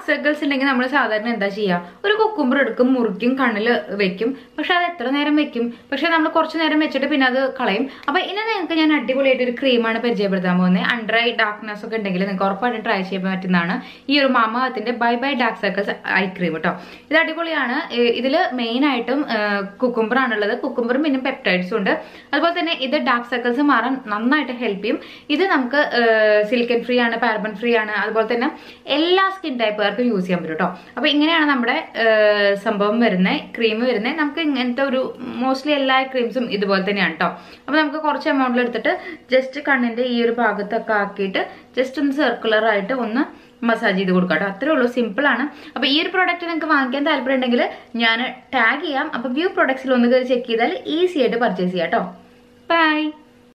dark circles ഉണ്ടെങ്കിൽ നമ്മൾ സാധാരണ എന്താ ചെയ്യുക ഒരു കുക്കുംബർ എടുക്കും മുറിക്കും കണ്ണിൽ വെക്കും പക്ഷെ അത് എത്ര നേരം വെക്കും പക്ഷെ നമ്മൾ കുറച്ച് നേരം വെച്ചിട്ട് പിന്നെ അത് കളയും അപ്പൊ ഇന്ന് നിങ്ങൾക്ക് ഞാൻ അടിപൊളിയായിട്ട് ഒരു ക്രീമാണ് പരിചയപ്പെടുത്താൻ പോകുന്നത് അണ്ടർ ഐ ഡാർക്ക്നെസ് ഒക്കെ ഉണ്ടെങ്കിൽ നിങ്ങൾക്ക് ഉറപ്പായിട്ടും ട്രൈ ചെയ്യാൻ പറ്റുന്നതാണ് ഈ ഒരു മാമാത്തിന്റെ bye bye dark circles eye cream കേട്ടോ ഇത് അടിപൊളിയാണ് ഏഹ് ഇതില് മെയിൻ ആയിട്ടും കുക്കുംബർ ആണുള്ളത് കുക്കുംബറും പിന്നെ പെപ്റ്റൈഡ്സും ഉണ്ട് അതുപോലെ തന്നെ ഇത് ഡാർക്ക് സർക്കിൾസ് മാറാൻ നന്നായിട്ട് ഹെൽപ്പ് ചെയ്യും ഇത് നമുക്ക് സിലിക്കൻ ഫ്രീ ആണ് പാരബൺ ഫ്രീ ആണ് അതുപോലെ തന്നെ എല്ലാ സ്കിൻ ടൈപ്പുകാർക്കും യൂസ് ചെയ്യാൻ പറ്റും കേട്ടോ അപ്പൊ ഇങ്ങനെയാണ് നമ്മുടെ ഏഹ് സംഭവം വരുന്നത് ക്രീം വരുന്നത് നമുക്ക് ഇങ്ങനത്തെ ഒരു മോസ്റ്റ്ലി എല്ലാ ക്രീംസും ഇതുപോലെ തന്നെയാണ് കേട്ടോ അപ്പൊ നമുക്ക് കുറച്ച് എമൗണ്ടിൽ എടുത്തിട്ട് ജസ്റ്റ് കണ്ണിന്റെ ഈ ഒരു ഭാഗത്തൊക്കെ ആക്കിയിട്ട് ജസ്റ്റ് ഒന്ന് സർക്കുലർ ആയിട്ട് ഒന്ന് മസാജ് ചെയ്ത് കൊടുക്കാം കേട്ടോ അത്രേ ഉള്ളൂ സിമ്പിൾ ആണ് അപ്പൊ ഈ ഒരു പ്രോഡക്റ്റ് നിങ്ങൾക്ക് വാങ്ങിക്കാൻ താല്പര്യം ഉണ്ടെങ്കിൽ ഞാൻ ടാഗ് ചെയ്യാം അപ്പൊ വ്യൂ പ്രൊഡക്ട്സിൽ ഒന്ന് ചെക്ക് ചെയ്താൽ ഈസി ആയിട്ട് പർച്ചേസ് ചെയ്യാം കേട്ടോ ബൈ